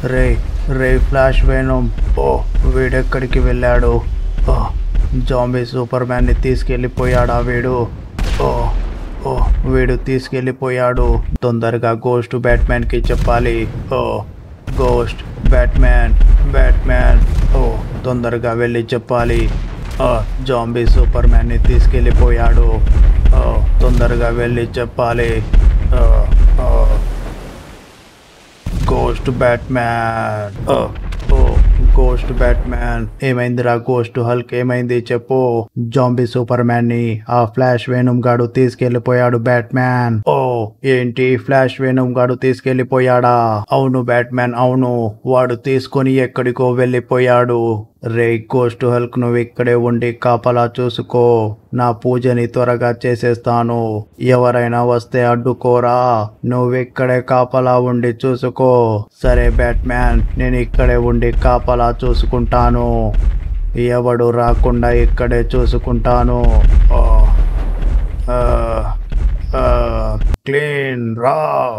రే రే flash వేణం ఓ వీడెక్కడికి వెళ్ళాడు ఓ zombie super మ్యాన్ని తీసుకెళ్ళిపోయాడా వీడు ఓ ఓ వీడు తీసుకెళ్ళిపోయాడు తొందరగా గోస్ట్ బ్యాట్మ్యాన్ కి చెప్పాలి ఓ గోస్ట్ బ్యాట్మ్యాన్ బ్యాట్మ్యాన్ ఓ తొందరగా వెళ్ళి చెప్పాలి ఓ జాంబీ సూపర్ మ్యాన్ని తీసుకెళ్ళిపోయాడు ఓ తొందరగా వెళ్ళి చెప్పాలి ఓ ఓ గోస్ట్ బ్యాట్మ్యాన్ ఓ ఓ గోస్ట్ బ్యాట్మ్యాన్ ఏమైందిరా గోస్ట్ హల్క్ ఏమైంది చెప్పు జాంబీ సూపర్ మ్యాన్ ని ఆ ఫ్లాష్ వేణుం గాడు తీసుకెళ్లిపోయాడు బ్యాట్మ్యాన్ ఓ ఏంటి ఫ్లాష్ వేణుం గాడు తీసుకెళ్లిపోయాడా అవును బ్యాట్మ్యాన్ అవును వాడు తీసుకొని ఎక్కడికో వెళ్ళిపోయాడు రే గోస్ట్ హల్క్ నువ్వు ఇక్కడే ఉండి కాపలా చూసుకో నా పూజని త్వరగా చేసేస్తాను ఎవరైనా వస్తే అడ్డుకోరా నువ్వు ఇక్కడే కాపలా ఉండి చూసుకో సరే బ్యాట్మ్యాన్ నేను ఇక్కడే ఉండి కాపలా చూసుకుంటాను ఎవడు రాకుండా ఇక్కడే చూసుకుంటాను ఓ, ఆ, ఆ, క్లీన్ రా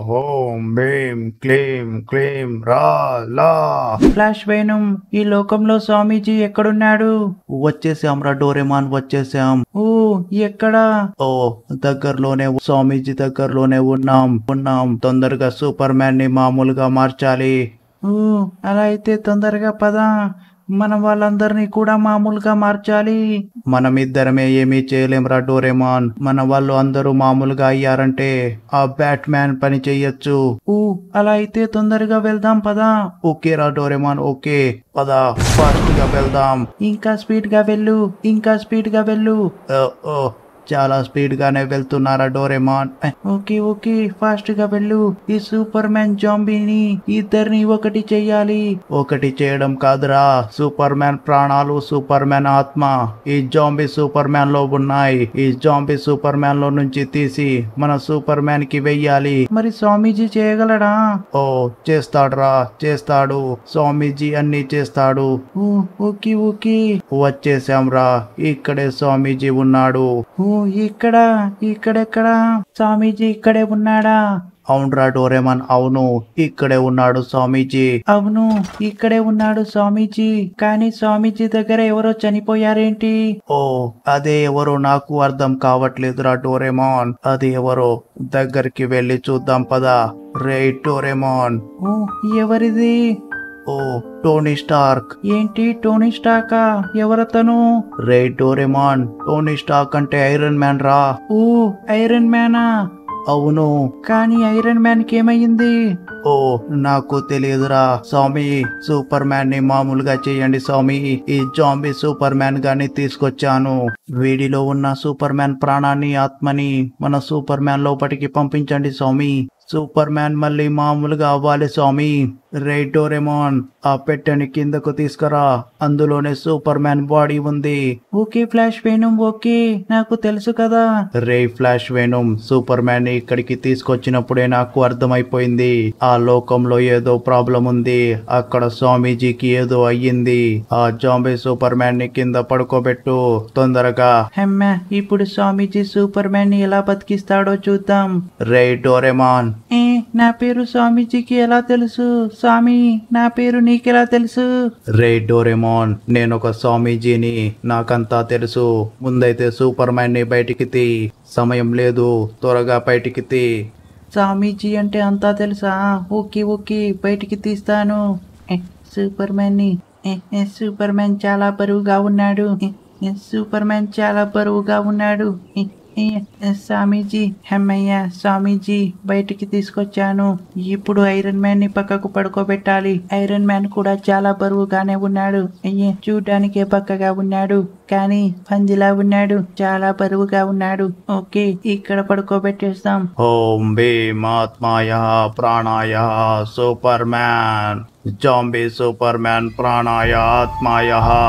ఓం భీం క్లీం క్లీం రా లా ఫ్లాష్ వేణుం ఈ లోకంలో స్వామీజీ ఎక్కడున్నాడు వచ్చేసాం రా డోరేమాన్ వచ్చేసాం ఓ ఎక్కడా ఓ దగ్గరలోనే స్వామీజీ దగ్గరలోనే ఉన్నాం ఉన్నాం తొందరగా సూపర్ మ్యాన్ ని మామూలుగా మార్చాలి ఓ అలా అయితే తొందరగా పద మనం వాళ్ళందరినీ కూడా మామూలుగా మార్చాలి మనం ఇద్దరమే ఏమీ చేయలేం రా డోరేమాన్ మన వాళ్ళు అందరూ మామూలుగా అయ్యారంటే ఆ బ్యాట్ మ్యాన్ పని చెయ్యొచ్చు ఓ అలా అయితే తొందరగా వెళ్దాం పదా ఓకే రా డోరేమాన్ ఓకే పద ఫాస్ట్ గా వెళ్దాం ఇంకా స్పీడ్ గా వెళ్ళు ఇంకా స్పీడ్ గా వెళ్ళు ఓ, ఓ చాలా స్పీడ్ గానే వెళ్తున్నారా డోరేమాన్ ఓకే ఓకే ఫాస్ట్ గా వెళ్ళు ఈ సూపర్ మ్యాన్ జాంబీని ఇద్దరిని ఒకటి చెయ్యాలి ఒకటి చేయడం కాదురా సూపర్ మ్యాన్ ప్రాణాలు సూపర్ మ్యాన్ ఆత్మ ఈ జాంబీ సూపర్ మ్యాన్ లో ఉన్నాయి ఈ జాంబీ సూపర్ మ్యాన్ లో నుంచి తీసి మన సూపర్ మ్యాన్ కి వెయ్యాలి మరి స్వామీజీ చేయగలడా ఓ చేస్తాడురా చేస్తాడు స్వామీజీ అన్ని చేస్తాడు ఓ ఓకే ఓకే వచ్చేసాం రా ఇక్కడే స్వామీజీ ఉన్నాడు ఓ ఇక్కడ ఇక్కడెక్కడ స్వామీజీ ఇక్కడే ఉన్నాడా అవునరా డోరేమాన్ అవును ఇక్కడే ఉన్నాడు స్వామీజీ అవును ఇక్కడే ఉన్నాడు స్వామీజీ కానీ స్వామీజీ దగ్గర ఎవరో చనిపోయారేంటి ఓ అదే ఎవరో నాకు అర్థం కావట్లేదురా డోరేమాన్ అది ఎవరో దగ్గరికి వెళ్ళి చూద్దాం పదా రే డోరేమాన్ ఓ ఎవరిది ఓ టోనీ స్టార్క్ ఏంటి టోనీ స్టాకా ఎవరతను రే డోరేమాన్ టోనీ స్టార్క్ అంటే ఐరన్ మ్యాన్ రా ఓ ఐరన్ మ్యానా అవును కానీ ఐరన్ మ్యాన్ కి ఏమైంది ఓ నాకు తెలియదురా స్వామి సూపర్ మ్యాన్ ని మామూలుగా చేయండి స్వామి ఈ జాంబీ సూపర్ మ్యాన్ గాని తీసుకొచ్చాను వీడిలో ఉన్న సూపర్ మ్యాన్ ప్రాణాన్ని ఆత్మని మన సూపర్ మ్యాన్ లోపటికి పంపించండి స్వామి సూపర్ మ్యాన్ మళ్ళీ మామూలుగా అవ్వాలి స్వామి రే డోరెమాన్ ఆ పెట్టెని కిందకు తీసుకురా అందులోనే సూపర్ మ్యాన్ బాడీ ఉంది ఓకే ఫ్లాష్ వేణుం ఓకే నాకు తెలుసు కదా రే ఫ్లాష్ వేణుం సూపర్ మ్యాన్ ని ఇక్కడికి తీసుకొచ్చినప్పుడే నాకు అర్థమైపోయింది ఆ లోకంలో ఏదో ప్రాబ్లం ఉంది అక్కడ స్వామీజీకి ఏదో అయ్యింది ఆ జాంబీ సూపర్ మ్యాన్ ని కింద పడుకోబెట్టు తొందరగా హెమ్మ ఇప్పుడు స్వామీజీ సూపర్ మ్యాన్ ని ఎలా బతికిస్తాడో చూద్దాం రే డోరెమాన్ ఏ నా పేరు స్వామీజీకి ఎలా తెలుసు స్వామి నా పేరు నీకెలా తెలుసు రే డోరెమాన్ నేను ఒక స్వామీజీని నాకంతా తెలుసు ముందైతే సూపర్ మ్యాన్ ని బయటికి తీ సమయం లేదు త్వరగా బయటికి తీ స్వామీజీ అంటే అంతా తెలుసా ఓకే ఓకే బయటికి తీస్తాను ఏ, సూపర్ మ్యాన్ ని ఏ, ఏ, సూపర్ మ్యాన్ చాలా బరువుగా ఉన్నాడు ఏ, ఏ, సూపర్ మ్యాన్ చాలా బరువుగా ఉన్నాడు ఏ, ఏ, ఏ, స్వామీజీ హమ్మయ్య స్వామీజీ బయటికి తీసుకొచ్చాను ఇప్పుడు ఐరన్ మ్యాన్ ని పక్కకు పడుకోబెట్టాలి ఐరన్ మ్యాన్ కూడా చాలా బరువుగానే ఉన్నాడు అయ్యే చూడ్డానికే పక్కగా ఉన్నాడు కానీ పందిలా ఉన్నాడు చాలా బరువుగా ఉన్నాడు ఓకే ఇక్కడ పడుకోబెట్టేస్తాం ఓం భీమాత్మాయ ప్రాణాయ Superman zombie Superman ప్రాణాయ ఆత్మాయ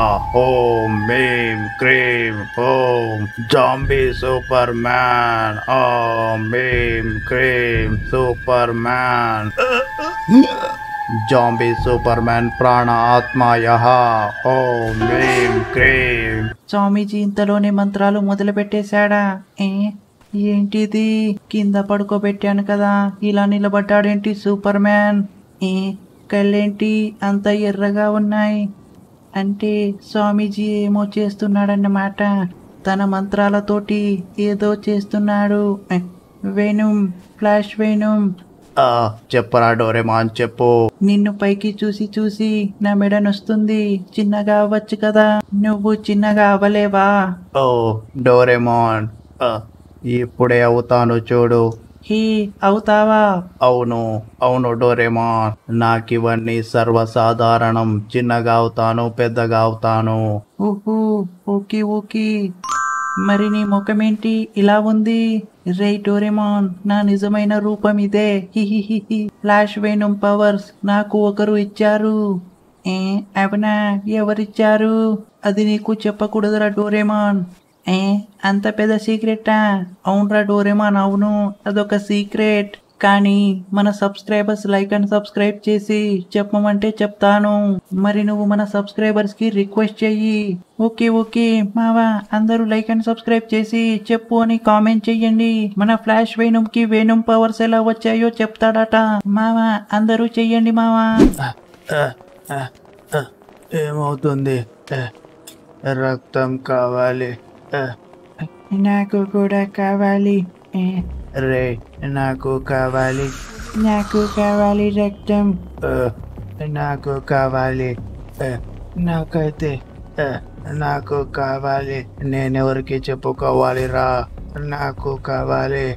ఓం భీం క్రీం ఓం జాంబీ సూపర్ మ్యాన్ ఓం భీం క్రీం Superman zombie Superman ప్రాణ ఆత్మాయ ఓం భీం క్రీం స్వామీజీ ఇంతలోనే మంత్రాలు మొదలు పెట్టేశాడా ఏ ఏంటిది కింద పడుకోబెట్టాను కదా ఇలా నిలబడ్డాడేంటి సూపర్ మ్యాన్ ఏ కళ్ళేంటి అంత ఎర్రగా ఉన్నాయి అంటే స్వామీజీ ఏమో చేస్తున్నాడన్నమాట తన మంత్రాలతోటి ఏదో చేస్తున్నాడు వేణుం ఫ్లాష్ వేణుం ఆ, చెప్పరా డోరేమాన్ చెప్పు నిన్ను పైకి చూసి చూసి నా మెడ నొస్తుంది చిన్నగా అవ్వచ్చు కదా నువ్వు చిన్నగా అవ్వలేవా ఓ డోరేమాన్ ఆ, ఇప్పుడే అవుతాను చూడు హీ అవుతావా అవును అవును డోరేమాన్ నాకివన్నీ సర్వసాధారణం చిన్నగా అవుతాను పెద్దగా అవుతాను ఊహూ ఓకే ఓకే మరి నీ ముఖమేంటి ఇలా ఉంది రే డోరేమాన్ నా నిజమైన రూపం ఇదే హిహిహిహి ఫ్లాష్ వేణుం పవర్స్ నాకు ఒకరు ఇచ్చారు ఏ అవునా ఎవరిచ్చారు అది నీకు చెప్పకూడదురా డోరేమాన్ ఏ అంత పెద్ద సీక్రెటా అవునరా డోరేమాన్ అవును అదొక సీక్రెట్ కానీ మన సబ్స్క్రైబర్స్ లైక్ అండ్ సబ్స్క్రైబ్ చేసి చెప్పమంటే చెప్తాను మరి నువ్వు మన సబ్స్క్రైబర్స్ కి రిక్వెస్ట్ చెయ్యి ఓకే ఓకే మావా అందరూ లైక్ అండ్ సబ్స్క్రైబ్ చేసి చెప్పు అని కామెంట్ చెయ్యండి మన ఫ్లాష్ వేణుం కి వేణుం పవర్స్ ఎలా వచ్చాయో చెప్తాడట మావా అందరూ చెయ్యండి మావా ఆ, ఆ, ఆ, ఆ, ఏమవుతుంది ఆ, రక్తం కావాలి ఆ, నాకు కూడా కావాలి ఏ, రే నాకు కావాలి నాకు కావాలి రక్తం ఆ, నాకు కావాలి ఆ, నాకైతే ఆ, నాకు కావాలి నేనెవరికి చెప్పుకోవాలి రా నాకు కావాలి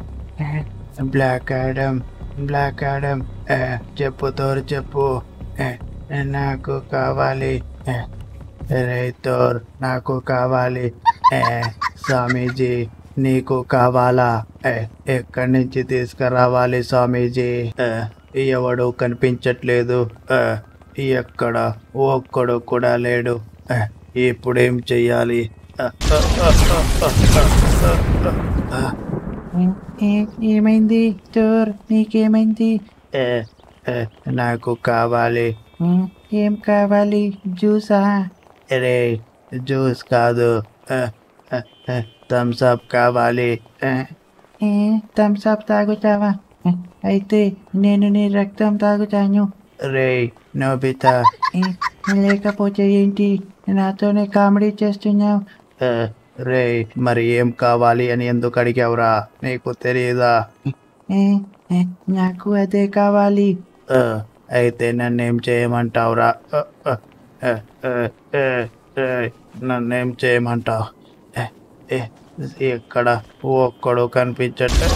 బ్లాక్ యాడమ్ బ్లాక్ యాడమ్ ఆ, చెప్పు తోరు చెప్పు ఆ, నాకు కావాలి ఆ, రే తోర్ నాకు కావాలి ఆ, స్వామీజీ నీకు కావాలా ఏ, ఎక్కడి నుంచి తీసుకురావాలి స్వామీజీ ఏ, ఎవడు కనిపించట్లేదు ఏ, ఎక్కడ ఒక్కడు కూడా లేడు ఏ, ఇప్పుడేం చెయ్యాలి ఆ, ఆ, ఆ, ఆ, ఆ, ఆ, ఆ, ఏ- ఏమైంది చోర్ నీకేమైంది ఏ, ఏ, నాకు కావాలి ఉమ్, ఏం కావాలి జ్యూసా రే జ్యూస్ కాదు థమ్స్ అప్ కావాలి ఏ, ఏ థమ్స్ అప్ తాగుతావా ఏ, అయితే నేను నీ రక్తం తాగుతాను రే నోబితా ఏ, లేకపోతే ఏంటి నాతోనే కామెడీ చేస్తున్నావు ఏ, రే మరి ఏం కావాలి అని ఎందుకు అడిగావురా నీకు తెలియదా ఏ, ఏ, నాకు అదే కావాలి ఆ, అయితే నన్నేం చేయమంటావురా ఆ, ఆ, ఆ, ఆ, ఆ, ఆ, నన్నేం చేయమంటావు ఏ, ఏ, ఎక్కడ ఒక్కడు కనిపించట్లే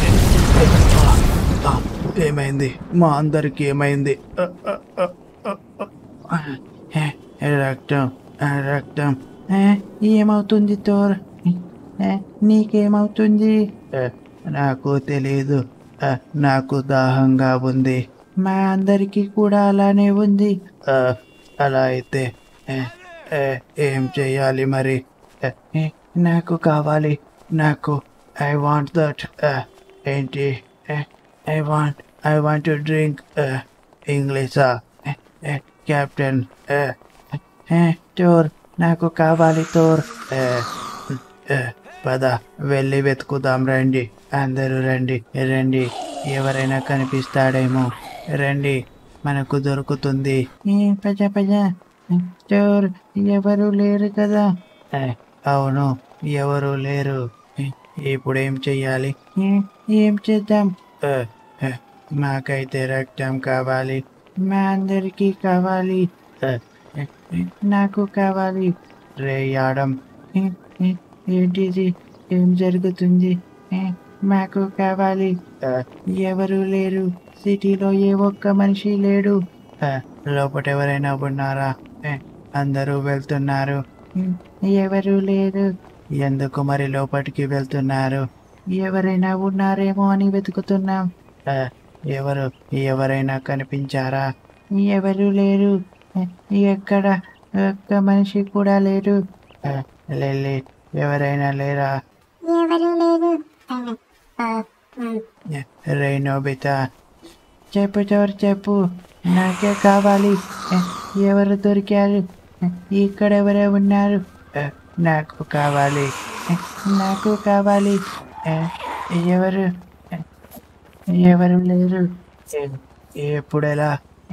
ఆ, ఏమైంది మా అందరికి ఏమైంది ఆ, ఆ, ఆ, ఆ, ఆ. ఏ, ఏ, రక్తం ఆ, రక్తం ఏ, ఏమవుతుంది తోర్ ఏ, నీకేమవుతుంది ఏ, నాకు తెలియదు ఆ, నాకు దాహంగా ఉంది మా అందరికీ కూడా అలానే ఉంది ఆ, అలా అయితే ఏ, ఏ, ఏం చెయ్యాలి మరి ఏ, ఏ, నాకు కావాలి నాకు ఐ వాంట్ దట్ ఏంటి I want I want to drink ఇంగ్లీషా కెప్టెన్ ఏ, తోర్ నాకు కావాలి తోర్ పద వెళ్ళి వెతుకుదాం రండి అందరూ రండి రండి ఎవరైనా కనిపిస్తాడేమో రండి మనకు దొరుకుతుంది ఏ, పజ పజ తోర్ ఎవరు లేరు కదా ఏ, అవును ఎవరు లేరు ఏ, ఇప్పుడు ఏం చెయ్యాలి ఏ, ఏం చేద్దాం ఏ, ఏ, మాకైతే రక్తం కావాలి మా అందరికీ కావాలి ఏ, ఏ, ఏ, నాకు కావాలి రే యాడం ఏ, ఏ, ఏంటిది ఏం జరుగుతుంది ఏ, మాకు కావాలి ఏ, ఎవరు లేరు సిటీలో ఏ ఒక్క మనిషి లేడు ఏ, లోపట ఎవరైనా ఉన్నారా ఏ, అందరూ వెళ్తున్నారు ఏ, ఎవరు లేరు ఎందుకు మరి లోపలికి వెళ్తున్నారు ఎవరైనా ఉన్నారేమో అని వెతుకుతున్నాం ఏ, ఎవరు ఎవరైనా కనిపించారా ఎవరు లేరు ఏ, ఎక్కడ ఒక్క మనిషి కూడా లేరు ఏ, లిల్లీ ఎవరైనా లేరా ఎవరు లేరు ఆ, ఏ, రే నోబితా చెప్పు చోరు చెప్పు నాకే కావాలి ఏ, ఎవరు దొరికారు ఏ, ఇక్కడ ఎవరే ఉన్నారు ఏ, నాకు కావాలి ఏ, నాకు కావాలి ఏ, ఎవరు ఏ, ఎవరు లేరు ఏ, ఎప్పుడెలా ఏ,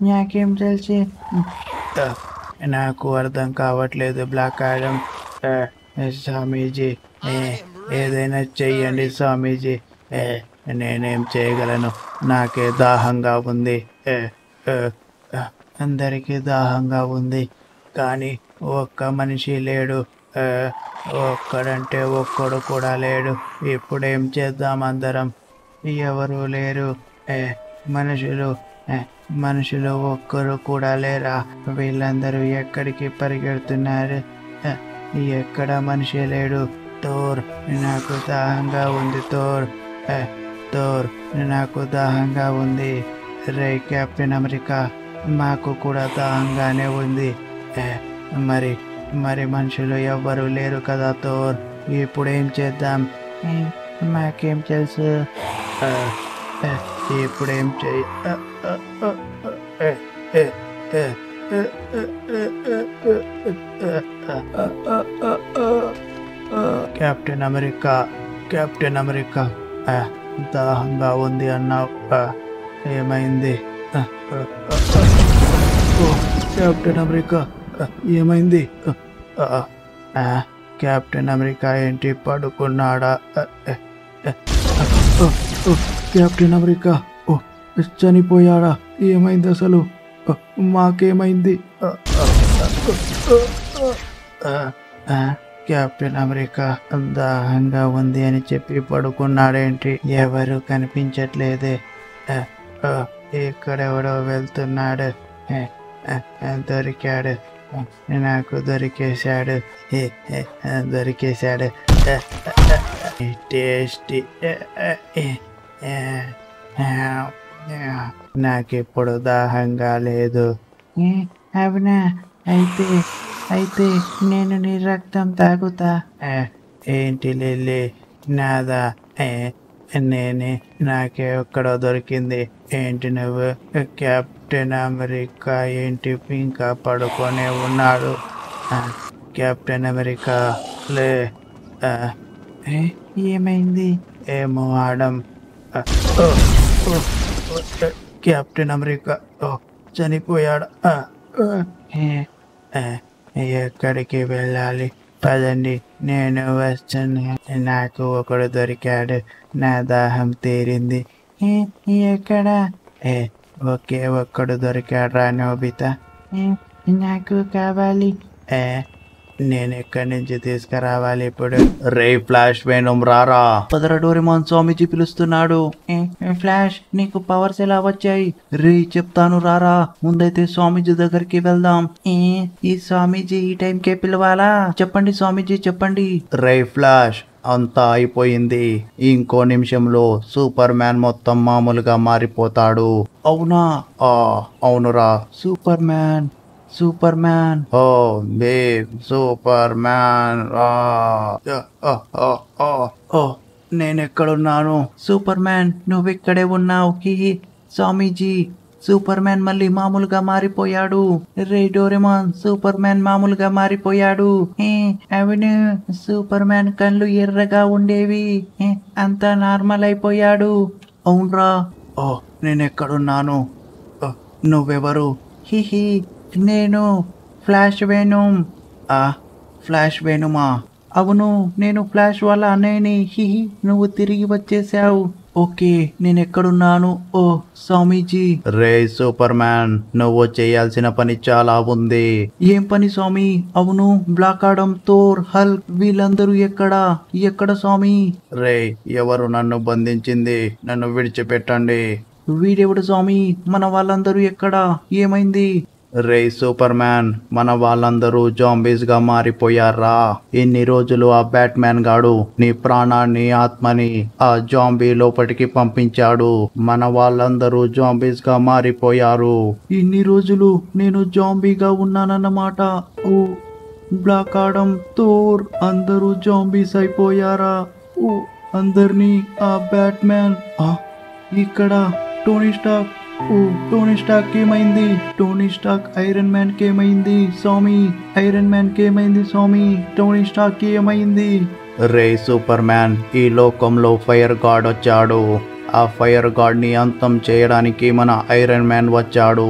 నాకేం తెలిసి ఆ, నాకు అర్థం కావట్లేదు బ్లాక్ ఆడమ్ ఆ, ఏ, స్వామీజీ ఏ, ఏదైనా చెయ్యండి స్వామీజీ ఏ, నేనేం చేయగలను నాకే దాహంగా ఉంది ఏ, ఏ, ఆ, అందరికీ దాహంగా ఉంది కానీ ఒక్క మనిషి లేడు ఏ, ఒక్కడంటే ఒక్కడు కూడా లేడు ఇప్పుడేం చేద్దాం అందరం ఎవరు లేరు ఏ, మనుషులు ఏ, మనుషులు ఒక్కరు కూడా లేరా వీళ్ళందరూ ఎక్కడికి పరిగెడుతున్నారు ఏ, ఎక్కడ మనిషి లేడు తోర్ నాకు దాహంగా ఉంది తోర్ ఏ, తోర్ నాకు దాహంగా ఉంది రే కెప్టెన్ అమెరికా మాకు కూడా దాహంగానే ఉంది ఏ, మరి మరి మనుషులు ఎవ్వరు లేరు కదా తోర్ ఇప్పుడు ఏం చేద్దాం ఏ, మాకేం తెలుసు ఆ, ఏ, ఇప్పుడు ఏం చెయ్యి ఆ, ఆ, ఆ, ఆ, ఏ, ఏ, ఏ, ఏ, ఏ, ఏ, ఏ, ఏ, ఏ, ఆ, ఆ, ఆ, ఆ, ఆ, ఆ. కెప్టెన్ అమెరికా కెప్టెన్ అమెరికా ఆ, దాహంగా ఉంది అన్నావు ఆ, ఏమైంది ఆ, ఆ, ఆ, ఆ. ఓ, కెప్టెన్ అమెరికా ఆ, ఏమైంది ఆ, ఆ, ఆ, కెప్టెన్ అమెరికా ఏంటి పడుకున్నాడా ఆ, ఆ, ఆ, ఆ, ఆ, కెప్టెన్ అమెరికా ఓ చనిపోయాడా ఏమైంది అసలు ఆ, మాకేమైంది ఆ, ఆ, ఆ, ఆ, ఆ, కెప్టెన్ అమెరికా దాహంగా ఉంది అని చెప్పి పడుకున్నాడేంటి ఎవరు కనిపించట్లేదే ఆ, ఆ, ఇక్కడెవడో వెళ్తున్నాడు ఏ, ఆ, ఆ, దొరికాడు ఆ, నాకు దొరికేశాడు ఏ, ఏ, ఆ, దొరికేశాడు ఆ, ఆ, ఆ, ఆ, టేస్టీ ఆ, ఆ, ఏ, ఆ, ఆ, ఆ, నాకిప్పుడు దాహంగా లేదు ఏ, అవునా అయితే అయితే నేను నీ రక్తం తాగుతా ఏ, ఏంటి లిల్లీ నాదా ఏ, నేనే నాకే ఒక్కడో దొరికింది ఏంటి నువ్వు కెప్టెన్ అమెరికా ఏంటి ఇంకా పడుకొనే ఉన్నాడు ఆ, కెప్టెన్ అమెరికా లే ఆ, ఏ, ఏమైంది ఏమో ఆడం ఆ, ఓ, ఓ, ఓ, ఏ, కెప్టెన్ అమెరికా ఓ చనిపోయాడు ఆ, ఆ. ఏ, ఆ, ఎక్కడికి వెళ్ళాలి పదండి నేను వస్తాను నాకు ఒకడు దొరికాడు నా దాహం తీరింది ఏ, ఎక్కడ ఏ ఒకే ఒక్కడు దొరికాడ్రా నోబిత ఏ, నాకు కావాలి ఏ నేను ఎక్కడి నుంచి తీసుకురావాలి ఇప్పుడు రే ఫ్లాష్ వేణం రారా పదర డోరేమాన్ స్వామీజీ పిలుస్తున్నాడు ఏ, ఏ, ఫ్లాష్ నీకు పవర్స్ ఎలా వచ్చాయి రే చెప్తాను రారా ముందైతే స్వామీజీ దగ్గరికి వెళ్దాం ఏ, ఈ స్వామీజీ ఈ టైంకే పిలవాలా చెప్పండి స్వామీజీ చెప్పండి రే ఫ్లాష్ అంతా అయిపోయింది ఇంకో నిమిషంలో సూపర్ మ్యాన్ మొత్తం మామూలుగా మారిపోతాడు అవునా ఆ అవునురా సూపర్ మ్యాన్ సూపర్ మ్యాన్ ఓ బిగ్ సూపర్ మ్యాన్ ఓ నేను ఎక్కడున్నాను సూపర్ మ్యాన్ నువ్వెక్కడే ఉన్నావు హిహి స్వామీజీ సూపర్ మ్యాన్ మళ్ళీ మామూలుగా మారిపోయాడు రే డోరెమాన్ సూపర్ మ్యాన్ మామూలుగా మారిపోయాడు ఏ, అవును సూపర్ మ్యాన్ కళ్ళు ఎర్రగా ఉండేవి ఏ, అంతా నార్మల్ అయిపోయాడు అవునరా ఓ నేను ఎక్కడున్నాను ఓ, నువ్వెవరు హిహి నేను ఫ్లాష్ వేణుం ఆ ఫ్లాష్ వేణుమా అవును నేను ఫ్లాష్ వాళ్ళ అన్నయ్యని హిహి నువ్వు తిరిగి వచ్చేసావు ఓకే నేను ఎక్కడున్నాను ఓ స్వామీజీ రే సూపర్ మ్యాన్ నువ్వు చేయాల్సిన పని చాలా ఉంది ఏం పని స్వామి అవును బ్లాక్ ఆడమ్ థోర్ హల్క్ వీళ్ళందరూ ఎక్కడా ఎక్కడ స్వామి రే ఎవరు నన్ను బంధించింది నన్ను విడిచిపెట్టండి వీడెవడు స్వామి మన వాళ్ళందరూ ఎక్కడా ఏమైంది రే సూపర్ మ్యాన్ మన వాళ్ళందరూ జాంబీస్ గా మారిపోయారా ఇన్ని రోజులు ఆ బ్యాట్ మ్యాన్ గాడు నీ ప్రాణాన్ని ఆత్మని ఆ జాంబీ లోపలికి పంపించాడు మన వాళ్ళందరూ జాంబీస్ గా మారిపోయారు ఇన్ని రోజులు నేను జాంబీగా ఉన్నానన్నమాట ఓ బ్లాక్ ఆడమ్ థోర్ అందరూ జాంబీస్ అయిపోయారా ఓ అందరినీ ఆ బ్యాట్ మ్యాన్ ఇక్కడ టోనీ స్టాక్ ఓ టోనీ స్టాక్ ఏమైంది టోనీ స్టాక్ ఐరన్ మ్యాన్ ఏమైంది స్వామి ఐరన్ మ్యాన్ ఏమైంది స్వామి టోనీ స్టాక్ ఏమైంది రే సూపర్ మ్యాన్ ఈ లోకంలో ఫైర్ గాడ్ వచ్చాడు ఆ ఫైర్ గాడ్ ని అంతం చేయడానికి మన ఐరన్ మ్యాన్ వచ్చాడు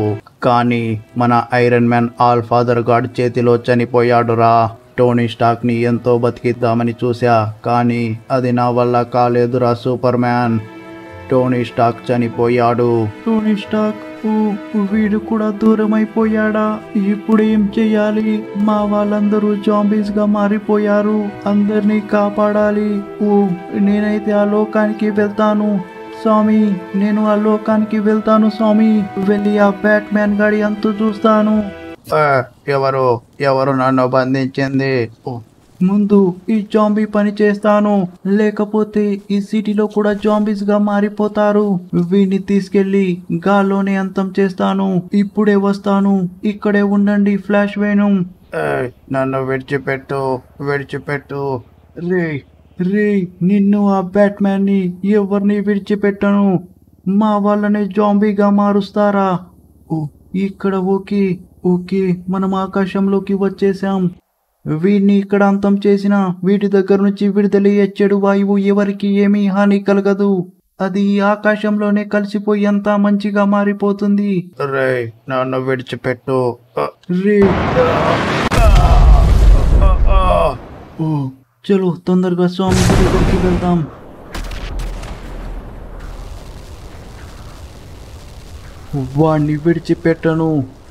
కానీ మన Iron Man all father god చేతిలో చనిపోయాడురా టోనీ స్టాక్ ని ఎంతో బతికిద్దామని చూసా కానీ అది నా వల్ల కాలేదురా సూపర్ మ్యాన్ టోనీ స్టాక్ చనిపోయాడు టోనీ స్టాక్ ఓ వీడు కూడా దూరం అయిపోయాడా ఇప్పుడు ఏం చెయ్యాలి మా వాళ్ళందరూ జాంబీస్ గా మారిపోయారు అందరినీ కాపాడాలి ఓ నేనైతే ఆ లోకానికి వెళ్తాను స్వామి నేను ఆ లోకానికి వెళ్తాను స్వామి వెళ్ళి ఆ బ్యాట్ మ్యాన్ గాడి అంతు చూస్తాను ఆ, ఎవరు ఎవరు నన్ను బంధించింది ఓ, ముందు ఈ జాంబీ పని చేస్తాను లేకపోతే ఈ సిటీలో కూడా జాంబీస్ గా మారిపోతారు వీడిని తీసుకెళ్లి గాల్లోనే అంతం చేస్తాను ఇప్పుడే వస్తాను ఇక్కడే ఉండండి ఫ్లాష్ వేణు ఏయ్, నన్ను విడిచిపెట్టు విడిచిపెట్టు రే రే నిన్ను ఆ బ్యాట్మ్యాన్ ని ఎవరిని విడిచిపెట్టను మా వాళ్ళని జాంబీగా మారుస్తారా ఓ ఇక్కడ ఓకే ఓకే మనం ఆకాశంలోకి వచ్చేసాం వీడిని ఇక్కడ అంతం చేసిన వీటి దగ్గర నుంచి విడుదలయ్యే చెడు వాయువు ఎవరికి ఏమీ హాని కలగదు అది ఈ ఆకాశంలోనే కలిసిపోయి అంతా మంచిగా మారిపోతుంది రే నన్ను విడిచిపెట్టు ఆ, రే ఓ చలో తొందరగా స్వామి గుడి దగ్గరికి వెళ్దాం వాణ్ణి విడిచిపెట్టను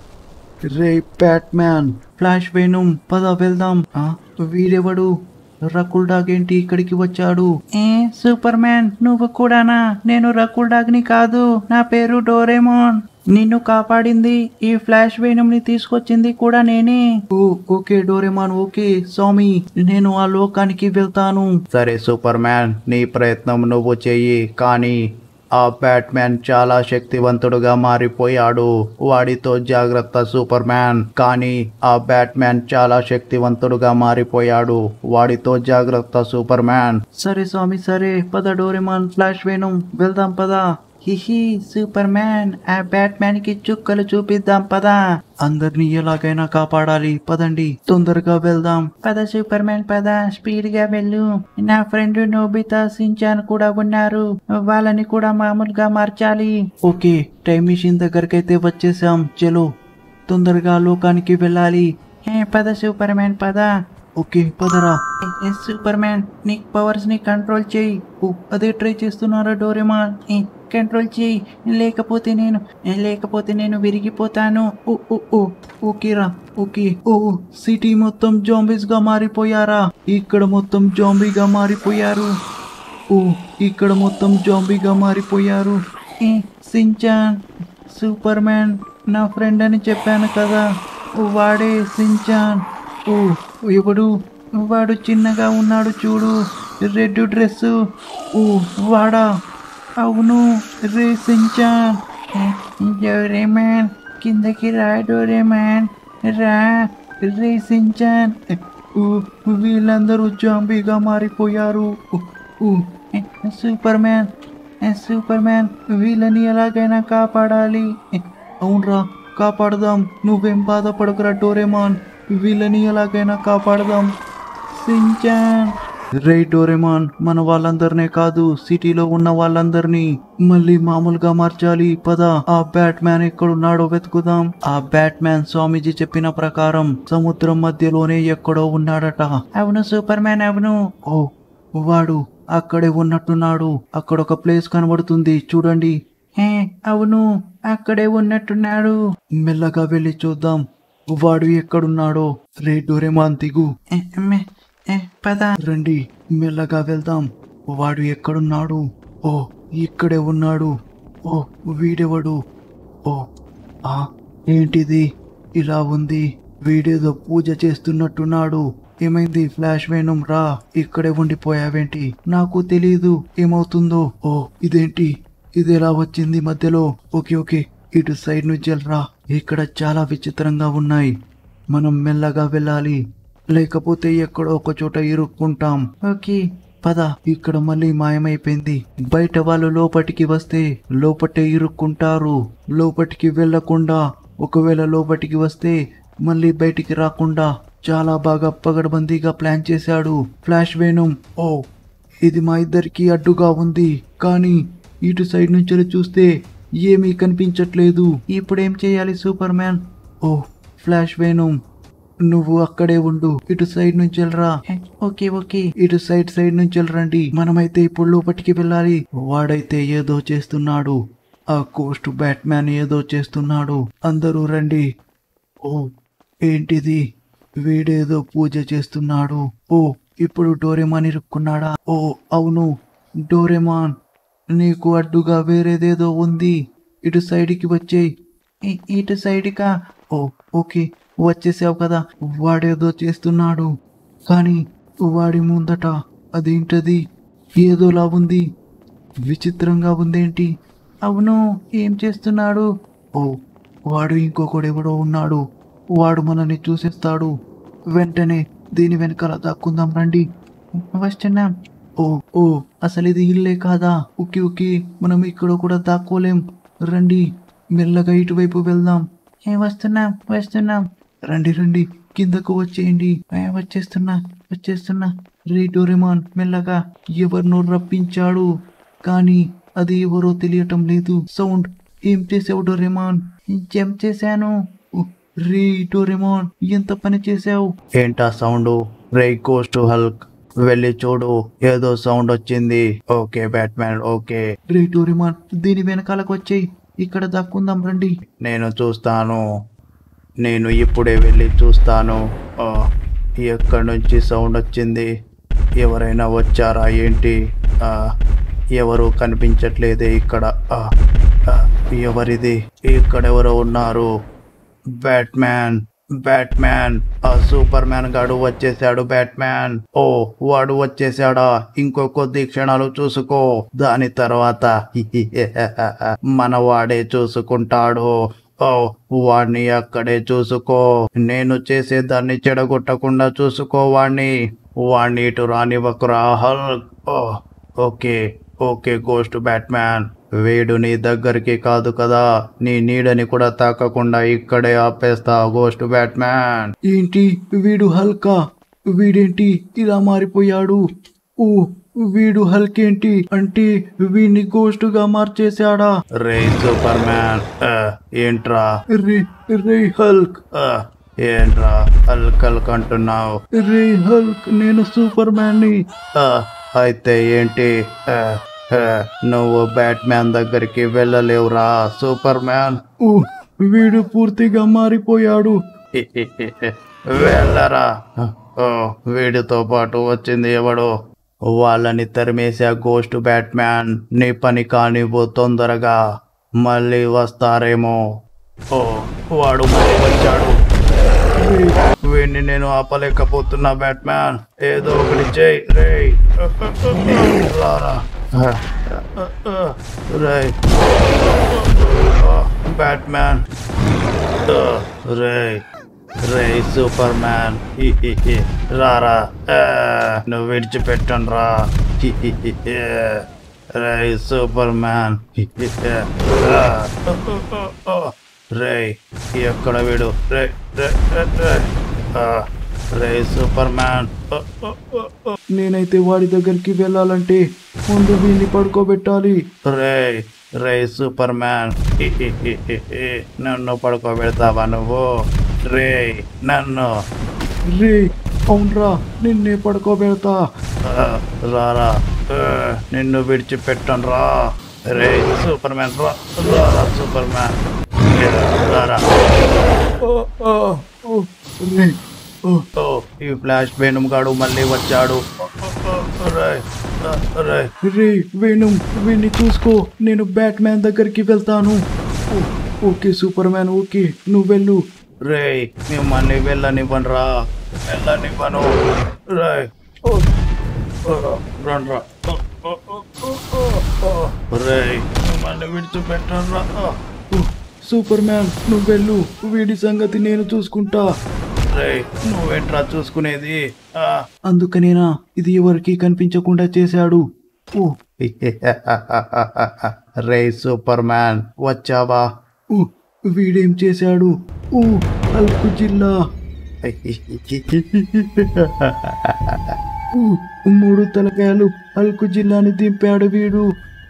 రే మ్యాన్ ఫ్లాష్ వేణుం పద వెళ్దాం ఆ, వీడెవడు రకుల్ డాగ్ ఏంటి ఇక్కడికి వచ్చాడు ఏ సూపర్ మ్యాన్ నువ్వు కూడానా నేను రకుల్ డాగ్ ని కాదు నా పేరు డోరేమోన్ నిన్ను కాపాడింది ఈ ఫ్లాష్ వేణుని తీసుకొచ్చింది కూడా నేనే ఓ ఓకే డోరేమాన్ ఓకే స్వామి నేను ఆ లోకానికి వెళ్తాను సరే సూపర్ మ్యాన్ నీ ప్రయత్నం నువ్వు చెయ్యి కానీ ఆ బ్యాట్మ్యాన్ చాలా శక్తివంతుడుగా మారిపోయాడు వాడితో జాగ్రత్త సూపర్ మ్యాన్ కానీ ఆ బ్యాట్మ్యాన్ చాలా శక్తివంతుడుగా మారిపోయాడు వాడితో జాగ్రత్త సూపర్ మ్యాన్ సరే స్వామి సరే పద డోరేమాన్ ఫ్లాష్ వేణుం వెళ్దాం పద హిహి సూపర్ మ్యాన్ ఆ బ్యాట్ మ్యాన్ కి చుక్కలు చూపిద్దాం పద అందరినీ ఎలాగైనా కాపాడాలి పదండి తొందరగా వెళ్దాం పద సూపర్ మ్యాన్ పద స్పీడ్ గా వెళ్ళు నా ఫ్రెండ్ నోబితా సించాన్ కూడా ఉన్నారు వాళ్ళని కూడా మామూలుగా మార్చాలి ఓకే టైం మిషన్ దగ్గరకైతే వచ్చేసాం చలో తొందరగా లోకానికి వెళ్ళాలి పద సూపర్ మ్యాన్ పద ఓకే పదరా సూపర్ మ్యాన్ నీ పవర్స్ ని కంట్రోల్ చేయి ఓ, అదే ట్రై చేస్తున్నారా డోరేమాన్ ఏ, కంట్రోల్ చేయి లేకపోతే నేను ఏ, లేకపోతే నేను విరిగిపోతాను ఓ ఓ ఓ ఓకేరా ఓకే ఓ సిటీ మొత్తం జాంబీస్ గా మారిపోయారా ఇక్కడ మొత్తం జాంబీగా మారిపోయారు ఓ ఇక్కడ మొత్తం జాంబీగా మారిపోయారు ఏ, సించాన్ సూపర్ మ్యాన్ నా ఫ్రెండ్ అని చెప్పాను కదా ఓ, వాడే సించాన్ ఓ ఎవడు వాడు చిన్నగా ఉన్నాడు చూడు రెడ్ డ్రెస్ ఓ వాడా అవును రే సించాన్ డోరేమాన్ కిందకి రా డోరేమాన్ రా రే సించాన్ ఊ, వీళ్ళందరూ జాంబీగా మారిపోయారు ఊ, ఊ, సూపర్ మ్యాన్ సూపర్ మ్యాన్ వీళ్ళని ఎలాగైనా కాపాడాలి అవునరా కాపాడదాం నువ్వేం బాధపడకురా డోరేమాన్ వీళ్ళని ఎలాగైనా కాపాడదాం సించాన్ రే డోరేమాన్ మన వాళ్ళందరినే కాదు సిటీలో ఉన్న వాళ్ళందరినీ మళ్ళీ మామూలుగా మార్చాలి పద ఆ బ్యాట్ మ్యాన్ ఎక్కడున్నాడో వెతుకుదాం ఆ బ్యాట్ మ్యాన్ స్వామీజీ చెప్పిన ప్రకారం సముద్రం మధ్యలోనే ఎక్కడో ఉన్నాడట అవును సూపర్ మ్యాన్ అవును ఓ వాడు అక్కడే ఉన్నట్టున్నాడు అక్కడ ఒక ప్లేస్ కనబడుతుంది చూడండి హే అవును అక్కడే ఉన్నట్టున్నాడు మెల్లగా వెళ్ళి చూద్దాం వాడు ఎక్కడున్నాడో రే డోరేమాన్ దిగు పద రండి మెల్లగా వెళ్దాం వాడు ఎక్కడున్నాడు ఓ ఇక్కడే ఉన్నాడు ఓ వీడెవడు ఓ ఆ ఏంటిది ఇలా ఉంది వీడేదో పూజ చేస్తున్నట్టున్నాడు ఏమైంది ఫ్లాష్ వేణం రా ఇక్కడే ఉండిపోయావేంటి నాకు తెలీదు ఏమవుతుందో ఓ ఇదేంటి ఇది ఎలా వచ్చింది మధ్యలో ఓకే ఓకే ఇటు సైడ్ నుంచి వెళ్ళరా ఇక్కడ చాలా విచిత్రంగా ఉన్నాయి మనం మెల్లగా వెళ్ళాలి లేకపోతే ఎక్కడో ఒక చోట ఇరుక్కుంటాం ఓకే పద ఇక్కడ మళ్ళీ మాయమైపోయింది బయట వాళ్ళు లోపటికి వస్తే లోపటే ఇరుక్కుంటారు లోపటికి వెళ్ళకుండా ఒకవేళ లోపటికి వస్తే మళ్ళీ బయటికి రాకుండా చాలా బాగా పగడబందీగా ప్లాన్ చేశాడు ఫ్లాష్ వేణం ఓ ఇది మా ఇద్దరికి అడ్డుగా ఉంది కానీ ఇటు సైడ్ నుంచి చూస్తే ఏమీ కనిపించట్లేదు ఇప్పుడేం చేయాలి సూపర్ మ్యాన్ ఓ ఫ్లాష్ వేణుం నువ్వు అక్కడే ఉండు ఇటు సైడ్ నుంచి వెళ్ళరా ఓకే ఓకే ఇటు సైడ్ సైడ్ నుంచి వెళ్ళరండి మనమైతే ఇప్పుడు లోపటికి వెళ్ళాలి వాడైతే ఏదో చేస్తున్నాడు ఆ కోస్ట్ బ్యాట్మ్యాన్ ఏదో చేస్తున్నాడు అందరూ రండి ఓ ఏంటిది వీడేదో పూజ చేస్తున్నాడు ఓ ఇప్పుడు డోరేమాన్ ఇరుక్కున్నాడా ఓ అవును డోరేమాన్ నీకు అడ్డుగా వేరేదేదో ఉంది ఇటు సైడ్కి వచ్చేయి ఇ- ఇటు సైడ్కా ఓ ఓకే వచ్చేసావు కదా వాడేదో చేస్తున్నాడు కానీ వాడి ముందట అదేంటది ఏదోలా ఉంది విచిత్రంగా ఉందేంటి అవును ఏం చేస్తున్నాడు ఓ వాడు ఇంకొకడెవడో ఉన్నాడు వాడు మనల్ని చూసేస్తాడు వెంటనే దీని వెనకాల దాక్కుందాం రండి వస్తున్నాం ఓ ఓ అసలు ఇది ఇల్లే కాదా ఉకి ఉకి మనం ఇక్కడ కూడా దాక్కోలేం రండి మెల్లగా ఇటువైపు వెళ్దాం ఏ వస్తున్నాం వస్తున్నాం రండి రండి కిందకు వచ్చేయండి ఏ, వచ్చేస్తున్నా వచ్చేస్తున్నా రే డోరేమాన్ మెల్లగా ఎవరినో రప్పించాడు కానీ అది ఎవరో తెలియటం లేదు సౌండ్ ఏం చేసావు డోరేమాన్ జంప్ చేశాను ఉ, రే డోరేమాన్ ఎంత పని చేసావు ఏంటా సౌండ్ రే కోస్ట్ హల్క్ వెళ్ళి చూడు ఏదో సౌండ్ వచ్చింది ఓకే బ్యాట్మ్యాన్ ఓకే రే డోరేమాన్ దీని వెనకాలకు వచ్చేయి ఇక్కడ దాక్కుందాం రండి నేను చూస్తాను నేను ఇప్పుడే వెళ్ళి చూస్తాను ఆ, ఎక్కడి నుంచి సౌండ్ వచ్చింది ఎవరైనా వచ్చారా ఏంటి ఆ, ఎవరు కనిపించట్లేదే ఇక్కడ ఆ, ఆ, ఎవరిది ఇక్కడెవరో ఉన్నారు బ్యాట్మ్యాన్ బ్యాట్మ్యాన్ ఆ సూపర్ మ్యాన్ గాడు వచ్చేసాడు బ్యాట్మ్యాన్ ఓ వాడు వచ్చేసాడా ఇంకో కొద్ది క్షణాలు చూసుకో దాని తర్వాత మన వాడే చూసుకుంటాడు ఓ వాణ్ణి అక్కడే చూసుకో నేను చేసేదాన్ని చెడగొట్టకుండా చూసుకో వాణ్ణి వాణ్ణి ఇటు రానివ్వకురా హల్క్ ఓ ఓకే ఓకే గోస్ట్ బ్యాట్మ్యాన్ వీడు నీ దగ్గరికి కాదు కదా నీ నీడని కూడా తాకకుండా ఇక్కడే ఆపేస్తా గోస్ట్ బ్యాట్మ్యాన్ ఏంటి వీడు హల్కా వీడేంటి ఇలా మారిపోయాడు ఓ వీడు హల్కేంటి అంటే వీడిని గోస్ట్ గా మార్చేశాడా రే సూపర్ మ్యాన్ ఆ, ఏంట్రా రే రే హల్క్ ఆ, ఏంట్రా హల్క్ హల్క్ అంటున్నావు రే హల్క్ నేను సూపర్ మ్యాన్ ని ఆ, అయితే ఏంటి ఆ, ఆ, నువ్వు బ్యాట్మ్యాన్ దగ్గరికి వెళ్ళలేవురా సూపర్ మ్యాన్ ఓ వీడు పూర్తిగా మారిపోయాడు వెళ్ళరా ఓ వీడితో పాటు వచ్చింది ఎవడు వాళ్ళని తరిమేసా గోస్ట్ బ్యాట్మ్యాన్ నీ పని కానివ్వు తొందరగా మళ్ళీ వస్తారేమో ఓ వాడు మళ్ళీ వచ్చాడు వీడిని నేను ఆపలేకపోతున్నా బ్యాట్మ్యాన్ ఏదో ఒకటి చేయి రే రారా రే బ్యాట్మ్యాన్ రే రే సూపర్ మ్యాన్ రారా ఆ, నువ్వు విడిచిపెట్టను రా రే సూపర్ మ్యాన్ రే ఎక్కడ వీడు రే రే రే, రే ఆ, రే సూపర్ మ్యాన్ నేనైతే వాడి దగ్గరికి వెళ్ళాలంటే ముందు వీడిని పడుకోబెట్టాలి రే రే సూపర్ మ్యాన్ నన్ను పడుకోబెడతావా నువ్వు రే నన్ను రే అవునరా నిన్నే పడుకోబెడతా ఆ, రారా ఆ, నిన్ను విడిచిపెట్టను రా రే సూపర్ మ్యాన్ రా రారా సూపర్ మ్యాన్ రారా ఓ, ఓ, ఓ, రే ఓ, ఓ ఈ ఫ్లాష్ వేణుం గాడు మళ్ళీ వచ్చాడు రే రే రే వేణు వీడిని చూసుకో నేను బ్యాట్ మ్యాన్ దగ్గరికి వెళ్తాను ఓ, ఓకే సూపర్ మ్యాన్ ఓకే నువ్వు వెళ్ళు రే మిమ్మల్ని వెళ్ళనివ్వను రా వెళ్ళనివ్వను రే ఓ, ఓ, రండ్రా ఓ, ఓ, ఓ, ఓ, ఓ, ఓ. రే మిమ్మల్ని విడిచిపెట్టను రా ఓ, సూపర్ మ్యాన్ నువ్వు వెళ్ళు వీడి సంగతి నేను చూసుకుంటా రే నువ్వేంట్రా చూసుకునేది ఆ. అందుకనేనా ఇది ఎవరికి కనిపించకుండా చేశాడు ఓ రే సూపర్ మ్యాన్ వచ్చావా ఓ వీడేం చేశాడు ఓ అల్కు జిల్లా ఓ, మూడు తలకాయలు అల్కు జిల్లాని దింపాడు వీడు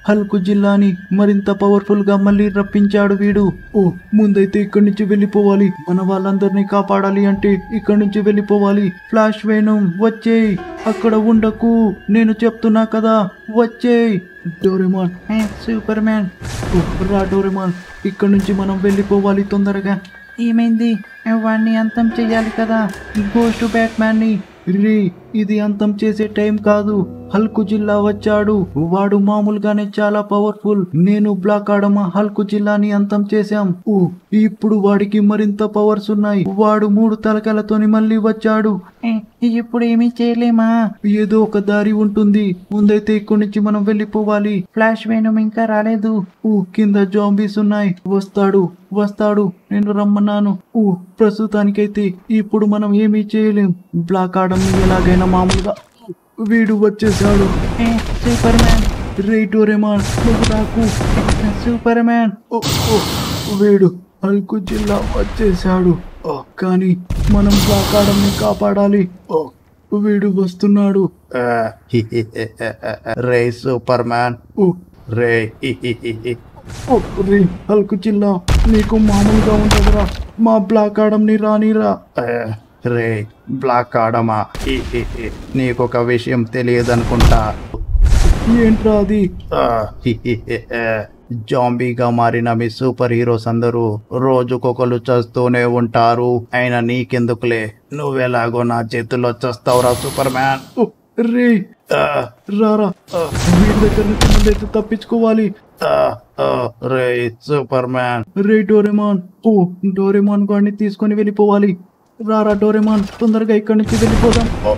హల్కు జిల్లాని మరింత పవర్ఫుల్ గా మళ్ళీ రప్పించాడు వీడు ఓ ముందైతే ఇక్కడి నుంచి వెళ్ళిపోవాలి మన వాళ్ళందరినీ కాపాడాలి అంటే ఇక్కడి నుంచి వెళ్ళిపోవాలి ఫ్లాష్ వేణం వచ్చేయ్ అక్కడ ఉండకు నేను చెప్తున్నా కదా వచ్చేయ్ డోరెమాన్ సూపర్ మ్యాన్ రా డోరెమాన్ ఇక్కడి నుంచి మనం వెళ్ళిపోవాలి తొందరగా ఏమైంది వాడిని అంతం చెయ్యాలి కదా గోస్ట్ బ్యాట్మ్యాన్ ని రే ఇది అంతం చేసే టైం కాదు హల్కు జిల్లా వచ్చాడు వాడు మామూలుగానే చాలా పవర్ఫుల్ నేను బ్లాక్ ఆడమా హల్కు జిల్లాని అంతం చేశాం ఊ, ఇప్పుడు వాడికి మరింత పవర్స్ ఉన్నాయి వాడు మూడు తలకలతోని మళ్ళీ వచ్చాడు ఇప్పుడు ఏమీ చేయలేమా ఏదో ఒక దారి ఉంటుంది ముందైతే ఇక్కడి నుంచి మనం వెళ్ళిపోవాలి ఫ్లాష్ వేణం ఇంకా రాలేదు ఊ కింద జాంబీస్ ఉన్నాయి వస్తాడు వస్తాడు నేను రమ్మన్నాను ఊ ప్రస్తుతానికైతే ఇప్పుడు మనం ఏమీ చేయలేం బ్లాక్ ఆడమ్ ఎలాగైనా మామూలుగా వీడు వచ్చేసాడు సూపర్ మ్యాన్ రేటోరేమాన్ నువ్వు నాకు సూపర్ మ్యాన్ వీడు అల్కు జిల్లా వచ్చేసాడు ఓ, కానీ మనం బ్లాక్ ఆడమ్ని కాపాడాలి ఓ, వీడు వస్తున్నాడు ఆ, హి, హి, హి, హి, హి. రే సూపర్ మ్యాన్ ఓ, రే హి, హి, హి, హి. ఓ, రే అల్కు జిల్లా నీకు మామూలుగా ఉండదురా మా బ్లాక్ ఆడమ్ని రానిరా ఆ, రే బ్లాక్ ఆడమా హి, హి, హి. నీకొక విషయం తెలియదనుకుంటా ఏంట్రా అది ఆ, హి, హి, హి, హి. జాంబీగా మారిన మీ సూపర్ హీరోస్ అందరూ రోజుకొకరు చస్తూనే ఉంటారు అయినా నీకెందుకులే నువ్వెలాగో నా చేతుల్లో చస్తావురా సూపర్ మ్యాన్ ఓ, రే ఆ, రారా ఆ, వీడి దగ్గర నుంచి ముందైతే తప్పించుకోవాలి ఆ, ఆ, రే సూపర్ మ్యాన్ రే డోరెమాన్ ఓ డోరెమాన్ గాడిని తీసుకొని వెళ్ళిపోవాలి రారా డోరెమాన్ తొందరగా ఇక్కడి నుంచి వెళ్ళిపోదాం ఓ,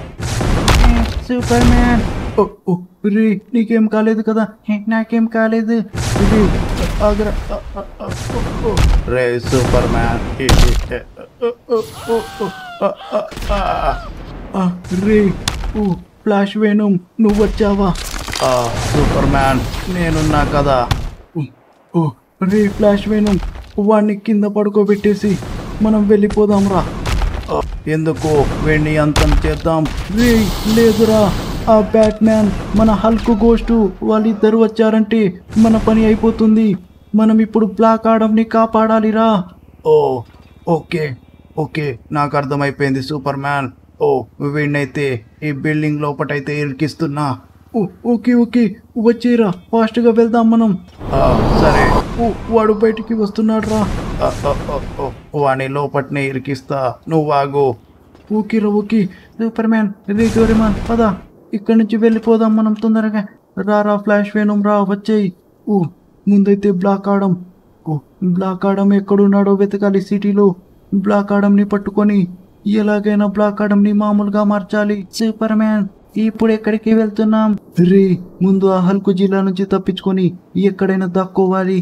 సూపర్ మ్యాన్ ఓ ఓ రే నీకేం కాలేదు కదా నాకేం కాలేదు రే ఆగ్రా ఆ, ఆ, ఆ, ఓ, ఓ, రే సూపర్ మ్యాన్ హి, హి, హి. ఓ, ఓ, ఓ, ఓ, ఆ, ఆ, ఆ, ఆ, రే ఓ ఫ్లాష్ వేణుం నువ్వు వచ్చావా ఆ, సూపర్ మ్యాన్ నేనున్నా కదా ఓ, ఓ రే ఫ్లాష్ వేణుం వాడిని కింద పడుకోబెట్టేసి మనం వెళ్ళిపోదాం రా ఆ, ఎందుకు వీడిని అంతం చేద్దాం రే లేదురా ఆ బ్యాట్మ్యాన్ మన హల్క్ గోస్టు వాళ్ళిద్దరు వచ్చారంటే మన పని అయిపోతుంది మనం ఇప్పుడు బ్లాక్ ఆడమ్ని కాపాడాలిరా ఓ ఓకే ఓకే నాకు అర్థమైపోయింది సూపర్ మ్యాన్ ఓ వీడినైతే ఈ బిల్డింగ్ లోపటైతే ఇరికిస్తున్నా ఓ, ఓకే ఓకే వచ్చేరా ఫాస్ట్గా వెళ్దాం మనం ఆ, సరే ఓ వాడు బయటికి వస్తున్నాడు రా ఆ, ఆ, ఆ, ఆ, వాని లోపట్నే ఇరికిస్తా నువ్వు ఆగు ఓకే రా ఓకే సూపర్ మ్యాన్ రే డోరేమాన్ పద ఇక్కడి నుంచి వెళ్ళిపోదాం మనం తొందరగా రా రా ఫ్లాష్ వేణం రా వచ్చేయి ఓ ముందైతే బ్లాక్ ఆడం ఓ బ్లాక్ ఆడం ఎక్కడున్నాడో వెతకాలి సిటీలో బ్లాక్ ఆడంని పట్టుకొని ఎలాగైనా బ్లాక్ ఆడంని మామూలుగా మార్చాలి సూపర్ మ్యాన్ ఇప్పుడు ఎక్కడికి వెళ్తున్నాం రే ముందు ఆ హల్కు జిల్లా నుంచి తప్పించుకొని ఎక్కడైనా దాక్కోవాలి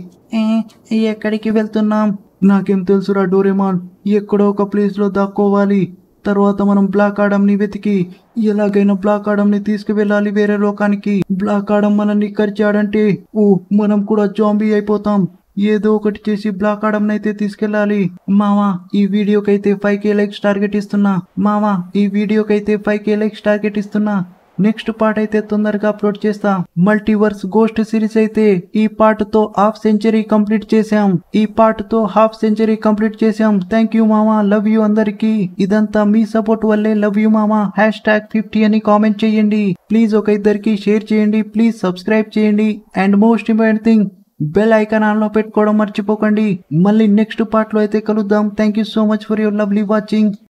ఎక్కడికి వెళ్తున్నాం నాకేం తెలుసురా డోరేమాన్ ఎక్కడో ఒక ప్లేస్ లో దాక్కోవాలి తర్వాత మనం బ్లాక్ ఆడంని వెతికి ఎలాగైనా బ్లాక్ ఆడంని తీసుకువెళ్ళాలి వేరే లోకానికి బ్లాక్ ఆడం మనల్ని కరిచాడంటే ఓ మనం కూడా జాంబీ అయిపోతాం ఏదో ఒకటి చేసి బ్లాక్ ఆడంని అయితే తీసుకెళ్ళాలి మావా ఈ వీడియోకైతే ఫైవ్ కే లైక్స్ టార్గెట్ ఇస్తున్నా మావా ఈ వీడియోకైతే ఫైవ్ కే లైక్స్ టార్గెట్ ఇస్తున్నా నెక్స్ట్ పార్ట్ అయితే తొందరగా అప్లోడ్ చేస్తాం మల్టీవర్స్ గోస్ట్ సిరీస్ అయితే ఈ పార్ట్ తో హాఫ్ సెంచరీ కంప్లీట్ చేసాం ఈ పార్ట్ తో హాఫ్ సెంచరీ కంప్లీట్ చేసాం థ్యాంక్ యూ మామా లవ్ యూ అందరికి ఇదంతా మీ సపోర్ట్ వల్లే లవ్ యూ మామా హ్యాష్ ట్యాగ్ ఫిఫ్టీ అని కామెంట్ చేయండి ప్లీజ్ ఒక ఇద్దరికి షేర్ చేయండి ప్లీజ్ సబ్స్క్రైబ్ చేయండి and most important thing bell icon on లో పెట్టుకోవడం మర్చిపోకండి మళ్ళీ నెక్స్ట్ పార్ట్ లో అయితే కలుద్దాం thank you so much for your lovely watching